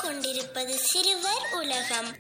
கேட்டுக்கொண்டிருப்பது சிறுவர் உலகம்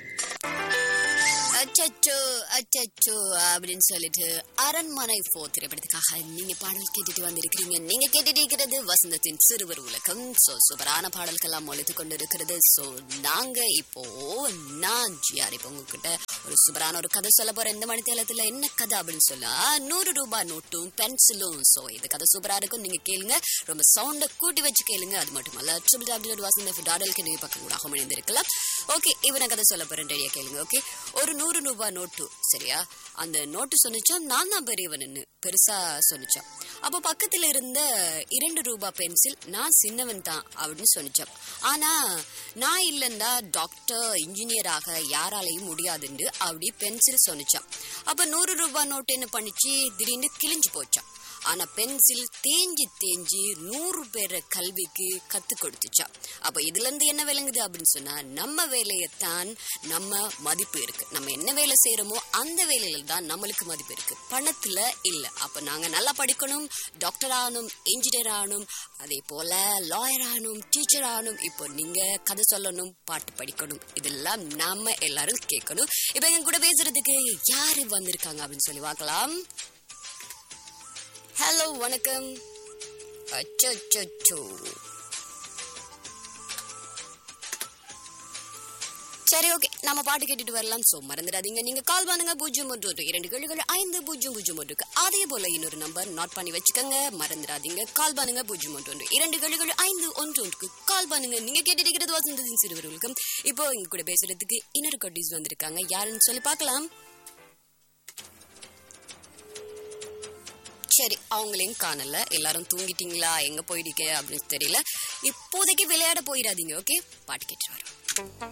அச்சச்சோ அச்சச்சோ அப்படின்னு சொல்லிட்டு அரண்மனை போ திரைப்படத்துக்காக நீங்க பாடல் கேட்டுட்டு வந்திருக்கிறீங்க நீங்க கேட்டுட்டு இருக்கிறது வசந்தத்தின் சிறுவர் உலகம் சோ சூப்பரான பாடல்கள்லாம் ஒழித்து கொண்டு இருக்கிறது சோ நாங்க இப்போ நான் ஜிஆர் இப்போ உங்ககிட்ட ஒரு சூப்பரான ஒரு கதை சொல்ல போறேன் இந்த மணித்தேலத்துல என்ன கதை அப்படின்னு சொல்ல நூறு ரூபாய் நோட்டும் பென்சிலும் சோ இது கதை சூப்பரா இருக்கும் நீங்க கேளுங்க ரொம்ப சவுண்ட கூட்டி வச்சு கேளுங்க அது மட்டும் இல்ல ட்ரிபிள் டபிள்யூ வசந்த டாடலுக்கு நீங்க பக்கம் கூட இணைந்திருக்கலாம் ஓகே இப்போ நான் கதை சொல்ல போறேன் ரெடியா கேளுங்க ஓகே ஒரு நூறு ரூபாய் நோட்டு சரியா அந்த நோட்டு சொன்னிச்சா நான் தான் பெரியவன்னு பெருசா சொன்னிச்சான் அப்போ பக்கத்துல இருந்த இரண்டு ரூபாய் பென்சில் நான் சின்னவன் தான் அப்படின்னு சொன்னிச்சான் ஆனா நான் இல்லைன்னா டாக்டர் இன்ஜினியர் ஆக யாராலையும் முடியாதுன்னு அப்படி பென்சில் சொன்னிச்சான் அப்ப நூறு ரூபாய் நோட்டு என்ன பண்ணிச்சு திடீர்னு கிழிஞ்சு போச்சான் ஆனா பென்சில் தேஞ்சி தேஞ்சி நூறு பேரை கல்விக்கு கத்து கொடுத்துச்சா அப்ப இதுல இருந்து என்ன விளங்குது அப்படின்னு சொன்னா நம்ம வேலையைத்தான் நம்ம மதிப்பு இருக்கு நம்ம என்ன வேலை செய்யறோமோ அந்த வேலையில தான் நம்மளுக்கு மதிப்பு இருக்கு பணத்துல இல்ல அப்ப நாங்க நல்லா படிக்கணும் டாக்டர் ஆகணும் இன்ஜினியர் ஆகணும் அதே போல லாயர் ஆகணும் டீச்சர் ஆகணும் இப்போ நீங்க கதை சொல்லணும் பாட்டு படிக்கணும் இதெல்லாம் நாம எல்லாரும் கேட்கணும் இப்ப எங்க கூட பேசுறதுக்கு யாரு வந்திருக்காங்க அப்படின்னு சொல்லி பார்க்கலாம் ஹலோ வணக்கம் அச்சோ சரி ஓகே நம்ம பாட்டு கேட்டுட்டு வரலாம் சோ மறந்துடாதீங்க நீங்க கால் பண்ணுங்க பூஜ்ஜியம் ஒன்று ஒன்று இரண்டு கேளுகள் ஐந்து பூஜ்ஜியம் பூஜ்ஜியம் ஒன்றுக்கு அதே போல இன்னொரு நம்பர் நோட் பண்ணி வச்சுக்கோங்க மறந்துடாதீங்க கால் பண்ணுங்க பூஜ்ஜியம் ஒன்று ஒன்று இரண்டு கேளுகள் ஐந்து ஒன்று ஒன்றுக்கு கால் பண்ணுங்க நீங்க கேட்டுட்டு இருக்கிறது வசந்தத்தின் சிறுவர்களுக்கும் இப்போ இங்க கூட பேசுறதுக்கு இன்னொரு கட்டிஸ் வந்திருக்காங்க யாருன்னு சொல்லி பார்க்கலாம் சரி அவங்களையும் காணல எல்லாரும் தூங்கிட்டீங்களா எங்க போயிட்டீங்க அப்படின்னு தெரியல இப்போதைக்கு விளையாட போயிடாதீங்க ஓகே பாட்டு கேட்டு வரோம்